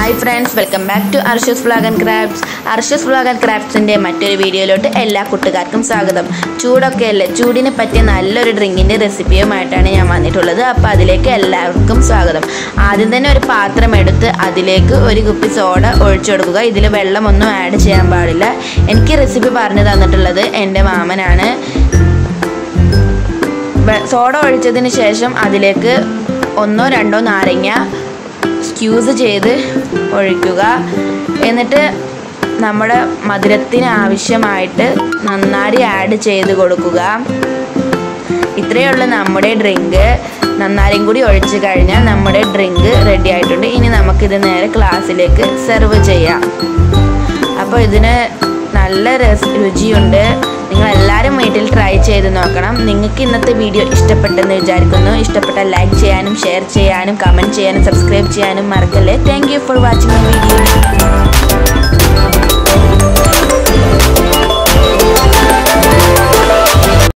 hi friends welcome back to Arsha's vlog and crafts Arsha's vlog and ക്രാഫ്റ്റ്സിൻ്റെ മറ്റൊരു വീഡിയോയിലോട്ട് എല്ലാ കൂട്ടുകാർക്കും സ്വാഗതം ചൂടൊക്കെ അല്ലേ ചൂടിന് പറ്റിയ നല്ലൊരു ഡ്രിങ്കിൻ്റെ റെസിപ്പിയുമായിട്ടാണ് ഞാൻ വന്നിട്ടുള്ളത് അപ്പോൾ അതിലേക്ക് എല്ലാവർക്കും സ്വാഗതം ആദ്യം തന്നെ ഒരു പാത്രം എടുത്ത് അതിലേക്ക് ഒരു കുപ്പി സോഡ ഒഴിച്ചു കൊടുക്കുക ഇതിൽ വെള്ളമൊന്നും ആഡ് ചെയ്യാൻ പാടില്ല എനിക്ക് റെസിപ്പി പറഞ്ഞു തന്നിട്ടുള്ളത് എൻ്റെ മാമനാണ് വെ- സോഡ ഒഴിച്ചതിന് ശേഷം അതിലേക്ക് ഒന്നോ രണ്ടോ നാരങ്ങ സ്ക്യൂസ് ചെയ്ത് ഒഴിക്കുക എന്നിട്ട് നമ്മുടെ മധുരത്തിന് ആവശ്യമായിട്ട് നന്നായി ആഡ് ചെയ്ത് കൊടുക്കുക ഇത്രയേ ഉള്ളൂ നമ്മുടെ ഡ്രിങ്ക് നന്നാരിയും കൂടി ഒഴിച്ച് കഴിഞ്ഞാൽ നമ്മുടെ ഡ്രിങ്ക് റെഡി ആയിട്ടുണ്ട് ഇനി നമുക്കിത് നേരെ ക്ലാസ്സിലേക്ക് സെർവ് ചെയ്യാം അപ്പോൾ ഇതിന് നല്ല രസ രുചിയുണ്ട് നിങ്ങൾ എല്ലാവരും വീട്ടിൽ ട്രൈ ചെയ്ത് നോക്കണം നിങ്ങൾക്ക് ഇന്നത്തെ വീഡിയോ ഇഷ്ടപ്പെട്ടെന്ന് വിചാരിക്കുന്നു ഇഷ്ടപ്പെട്ടാൽ ലൈക്ക് ചെയ്യാനും ഷെയർ ചെയ്യാനും കമൻറ്റ് ചെയ്യാനും സബ്സ്ക്രൈബ് ചെയ്യാനും മറക്കല്ലേ thank you for watching video